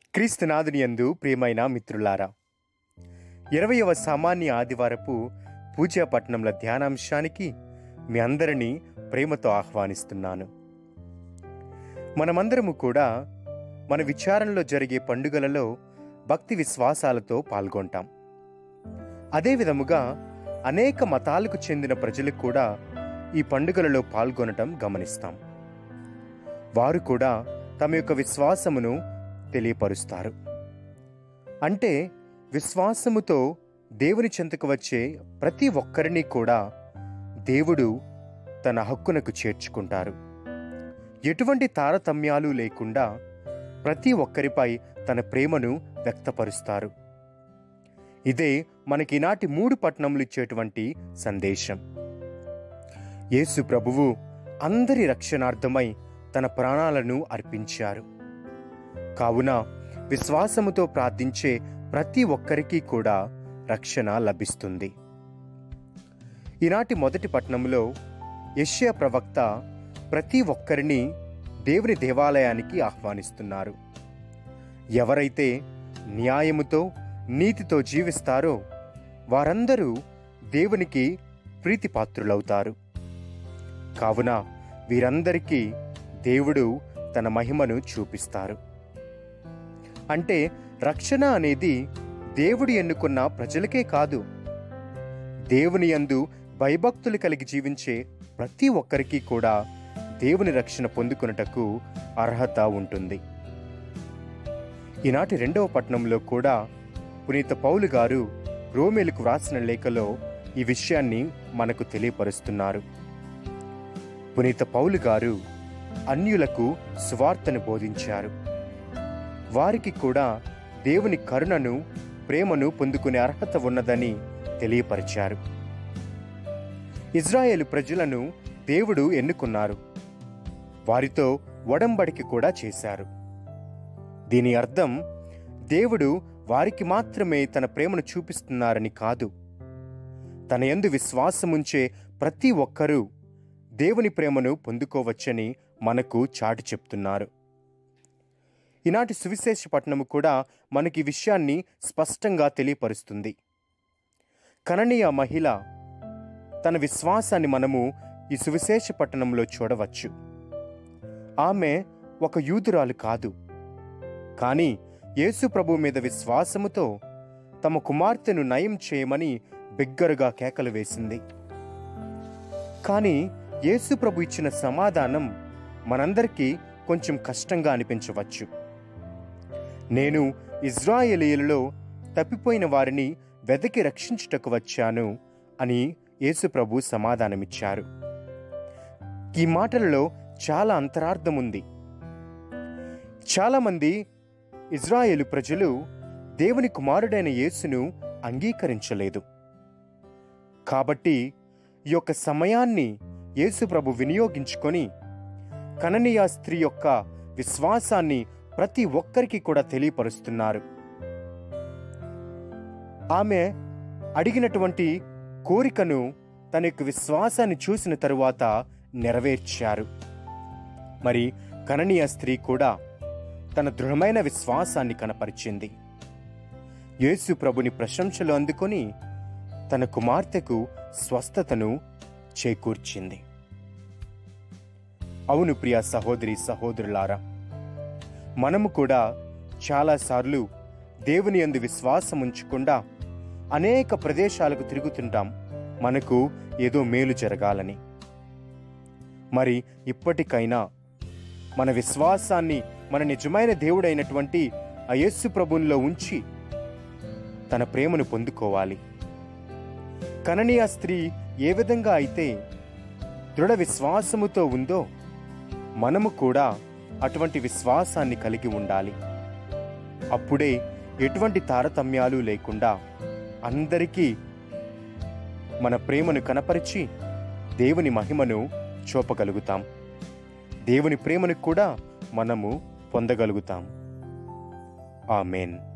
క్రీస్తునాథుని యందు ప్రియమైన మిత్రులారా ఇరవయవ సామాన్య ఆదివారపు పూజాపట్నంల ధ్యానాంశానికి మీ అందరినీ ప్రేమతో ఆహ్వానిస్తున్నాను మనమందరము కూడా మన విచారణలో జరిగే పండుగలలో భక్తి విశ్వాసాలతో పాల్గొంటాం అదే విధముగా అనేక మతాలకు చెందిన ప్రజలు కూడా ఈ పండుగలలో పాల్గొనటం గమనిస్తాం వారు కూడా తమ యొక్క విశ్వాసమును తెలియపరుస్తారు అంటే విశ్వాసముతో దేవుని చెంతకు వచ్చే ప్రతి ఒక్కరిని కూడా దేవుడు తన హక్కునకు చేర్చుకుంటారు ఎటువంటి తారతమ్యాలు లేకుండా ప్రతి ఒక్కరిపై తన ప్రేమను వ్యక్తపరుస్తారు ఇదే మనకినాటి మూడు పట్టణములు ఇచ్చేటువంటి సందేశం యేసు ప్రభువు అందరి రక్షణార్థమై తన ప్రాణాలను అర్పించారు కావున విశ్వాసముతో ప్రార్థించే ప్రతి ఒక్కరికి కూడా రక్షణ లభిస్తుంది ఈనాటి మొదటి పట్టణంలో యెషయా ప్రవక్త ప్రతి ఒక్కరిని దేవుని దేవాలయానికి ఆహ్వానిస్తున్నారు ఎవరైతే న్యాయముతో నీతితో జీవిస్తారో వారందరూ దేవునికి ప్రీతిపాత్రులవుతారు కావున వీరందరికీ దేవుడు తన మహిమను చూపిస్తారు అంటే రక్షణ అనేది దేవుడు ఎన్నుకున్న ప్రజలకే కాదు దేవుని యందు భయభక్తులు కలిగి జీవించే ప్రతి ఒక్కరికి కూడా దేవుని రక్షణ పొందుకొనుటకు అర్హత ఉంటుంది ఈనాటి రెండవ పట్టణంలో కూడా పునీత పౌలు గారు రోమేలకు వ్రాసిన లేఖలో ఈ విషయాన్ని మనకు తెలియపరుస్తున్నారు పునీత పౌలు గారు అన్యులకు సువార్తను బోధించారు వారికి కూడా దేవుని కరుణను ప్రేమను పొందుకునే అర్హత ఉన్నదని తెలియపరిచారు ఇజ్రాయేలు ప్రజలను దేవుడు ఎన్నుకున్నారు వారితో ఒడంబడికి కూడా చేశారు దీని అర్థం దేవుడు వారికి మాత్రమే తన ప్రేమను చూపిస్తున్నారని కాదు తన యందు విశ్వాసముంచే ప్రతి ఒక్కరూ దేవుని ప్రేమను పొందుకోవచ్చని మనకు చాటి చెప్తున్నారు ఈనాటి సువిశేష పట్టణము కూడా మనకి ఈ విషయాన్ని స్పష్టంగా తెలియపరుస్తుంది కననీయ మహిళ తన విశ్వాసాన్ని మనము ఈ సువిశేష పట్టణంలో చూడవచ్చు ఆమె ఒక యూదురాలు కాదు కానీ యేసు ప్రభు మీద విశ్వాసముతో తమ కుమార్తెను నయం చేయమని బిగ్గరగా కేకలు వేసింది కానీ యేసు ప్రభు ఇచ్చిన సమాధానం మనందరికీ కొంచెం కష్టంగా అనిపించవచ్చు నేను ఇజ్రాయేలీయులలో తప్పిపోయిన వారిని వెదకి రక్షించుటకు వచ్చాను అని యేసుప్రభు సమాధానమిచ్చారు ఈ మాటలలో చాలా అంతరార్థం ఉంది చాలామంది ఇజ్రాయేలు ప్రజలు దేవుని కుమారుడైన యేసును అంగీకరించలేదు కాబట్టి ఈ యొక్క సమయాన్ని యేసుప్రభు వినియోగించుకొని కననీయ స్త్రీ యొక్క విశ్వాసాన్ని ప్రతి ఒక్కరికి కూడా తెలియపరుస్తున్నారు ఆమె అడిగినటువంటి కోరికను తన యొక్క విశ్వాసాన్ని చూసిన తరువాత నెరవేర్చారు మరి కననీయ స్త్రీ కూడా తన దృఢమైన విశ్వాసాన్ని కనపరిచింది యేసు ప్రభుని ప్రశంసలు అందుకొని తన కుమార్తెకు స్వస్థతను చేకూర్చింది అవును ప్రియ సహోదరి సహోదరులారా మనము కూడా చాలాసార్లు దేవుని యందు విశ్వాసం ఉంచకుండా అనేక ప్రదేశాలకు తిరుగుతుంటాం మనకు ఏదో మేలు జరగాలని మరి ఇప్పటికైనా మన విశ్వాసాన్ని మన నిజమైన దేవుడైనటువంటి ఆ యేసు ప్రభునిలో ఉంచి తన ప్రేమను పొందుకోవాలి కననీయ స్త్రీ ఏ విధంగా అయితే దృఢ విశ్వాసముతో ఉందో మనము కూడా అటువంటి విశ్వాసాన్ని కలిగి ఉండాలి అప్పుడే ఎటువంటి తారతమ్యాలు లేకుండా అందరికీ మన ప్రేమను కనపరిచి దేవుని మహిమను చూపగలుగుతాం దేవుని ప్రేమను కూడా మనము పొందగలుగుతాం ఆమెన్